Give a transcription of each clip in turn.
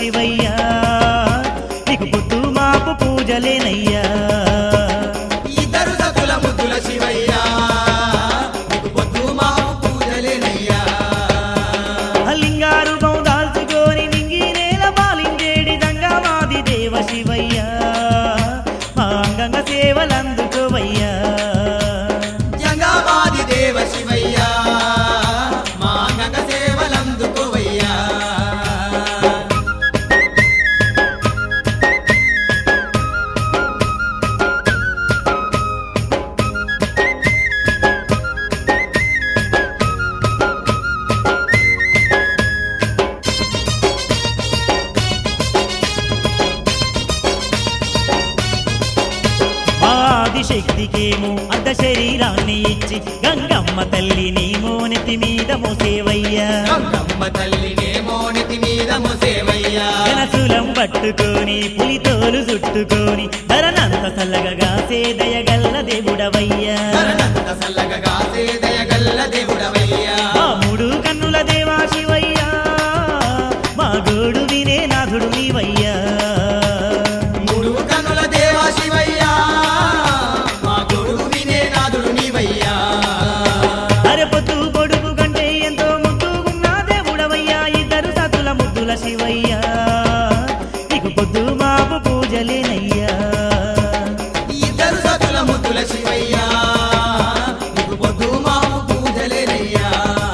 శివయ్యా నీకు పొద్దు మాపు పూజలేనయ్యా ఇద్దరు సతుల ముద్దుల శివయ్యా నీకు పొద్దు మాపు పూజలేనయ్యా లింగారు బౌదాల్చుకొని నింగి నేల పాలించేడి దంగమాది దేవ శివయ్యా మా అంగంగ సేవలందుకోవయ్యా జంగమాది దేవ శివయ్యా మా గంగ సేవలందుకోవయ్యా ఆదిశక్తికేమో అర్ధ శరీరాన్ని ఇచ్చి గంగమ్మ తల్లి నీ మోనెతి మీద మోసేవయ్యా గంగమ్మ తల్లినేమో నెతి మీద మోసేవయ్యా జనసులం పట్టుకొని పులితోలు చుట్టుకొని ధరనంత చల్లగా దయగల్ల దేవుడవయ్యా కరణంత సల్లగా కాసే దయగల్ల దేవుడవయ్యా మా మూడు కన్నుల దేవా శివయ్యా మా గోడు వినే నాథుడు నీవయ్యా మూడు కనుల దేవా శివయ్యా మా గొడుగు వినే నాదుడు నీవయ్యా అరే పొద్దు పొడుగు కంటే ఎంతో ముద్దుగున్న దేవుడవయ్యా ఇద్దరు సతుల ముద్దుల శివయ్యా నీకు పొద్దు మాపు పూజలేనయ్యా ఇద్దరు సతుల ముద్దుల శివయ్యా నీకు పొద్దు మాపు పూజలేనయ్యా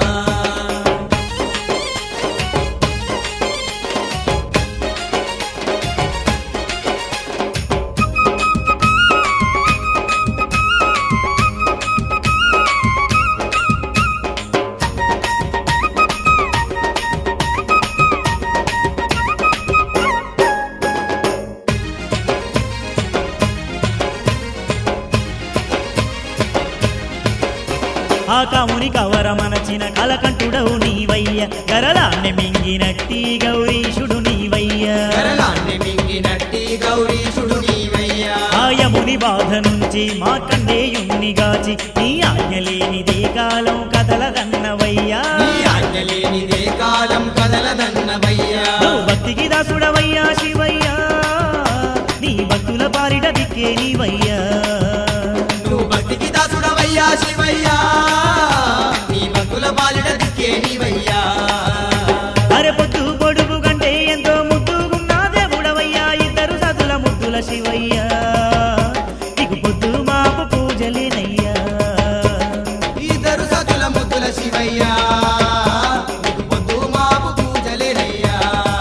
ఆ కాముని కవరమనచిన కలకంఠుడవు నీవయ్య గరలాన్ని మింగినట్టి గౌరీశుడు నీవయ్యా కరలాన్ని మింగినట్టి గౌరీశుడు నీవయ్యా ఆయముని బాధ నుంచి మా కండేయుణ్ణి గాచి నీ ఆజ్ఞ లేనిదే కాలం కదలదన్నవయ్యా నీ ఆజ్ఞ లేనిదే కాలం కదలదన్నవయ్యా నువ్వు భక్తికి దాసుడవయ్యా శివయ్యా నీ భక్తుల పారిట దిక్కే నీవయ్యా నువ్వు భక్తికి దాసుడవయ్యా శివయ్యా నీ భక్తుల బాలిడ దిక్కే నీవయ్యా అరే పొద్దు పొడుగు కంటే ఎంతో ముద్దుగున్న దేవుడవయ్యా ఇద్దరు సతుల ముద్దుల శివయ్యా నీకు పొద్దు మాపు పూజలేనయ్యా ఇద్దరు సతుల ముద్దుల శివయ్యా నీకు పొద్దు మాపు పూజలేనయ్యా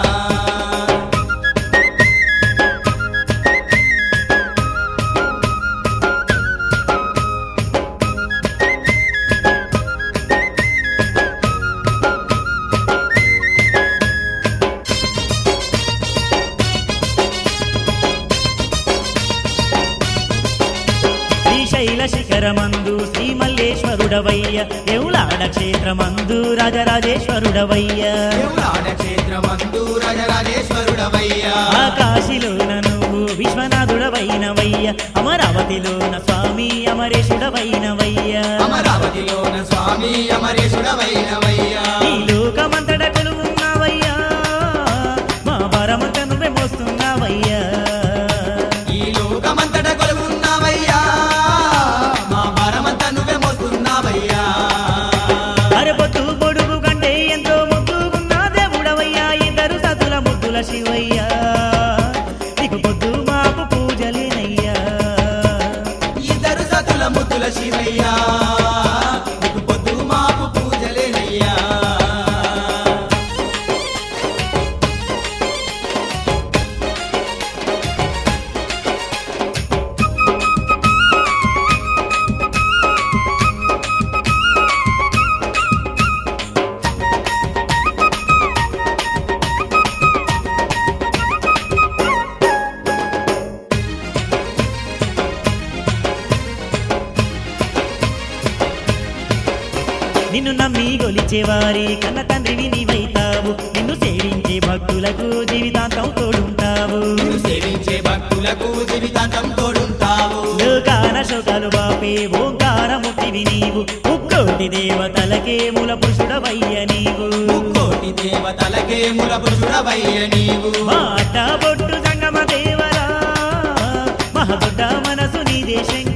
శ్రీశైల శిఖరమందు శ్రీ మల్లేశ్వరుడవయ్య దేవులాడ క్షేత్రమందు రాజరాజేశ్వరుడవయ్య దేవుడాడ క్షేత్రమందు రాజరాజేశ్వరుడవయ్యా ఆకాశిలోన నువ్వు విశ్వనాథుడవైనవయ్య అమరావతిలోన స్వామి అమరేశుడవైనవయ్య అమరావతిలోన స్వామి అమరేశుడవైనవయ్యా ఈ లోకమంతట కొలువున్నావయ్యా మా పరమంత నువ్వే మోస్తున్నావయ్యా ఈ లోకమంతట కొలువున్నావయ్యా మా భారమంతా నువ్వే మోస్తున్నావయ్యా అరే పొద్దు పొడుగు కంటే ఎంతో ముద్దుగున్న దేవుడవయ్యా ఇద్దరు సతుల ముద్దుల శివయ్యా నీకు పొద్దు మాపు పూజలేనయ్యా ఇద్దరు సతుల ముద్దుల శివయ్యా నీకు పొద్దు మాపు పూజలేనయ్యా నిన్ను నమ్మి గొలిచేవారి కన్న తండ్రివి నీవైతావు నిన్ను సేవించే భక్తులకు జీవితాంతం తోడుంటావు నిన్ను సేవించే భక్తులకు జీవితాంతం తోడుంటావు లోకాన శోకాలు బాపే ఓంకారముక్తివి నీవు ముక్కోటి దేవతలకే మూల పురుషుడవయ్య నీవు ముక్కోటి దేవతలకే ములపురుషుడవయ్య నీవు మాట బొట్టు సంగమ దేవరా మహదొడ్డ మనసు నీ దేశం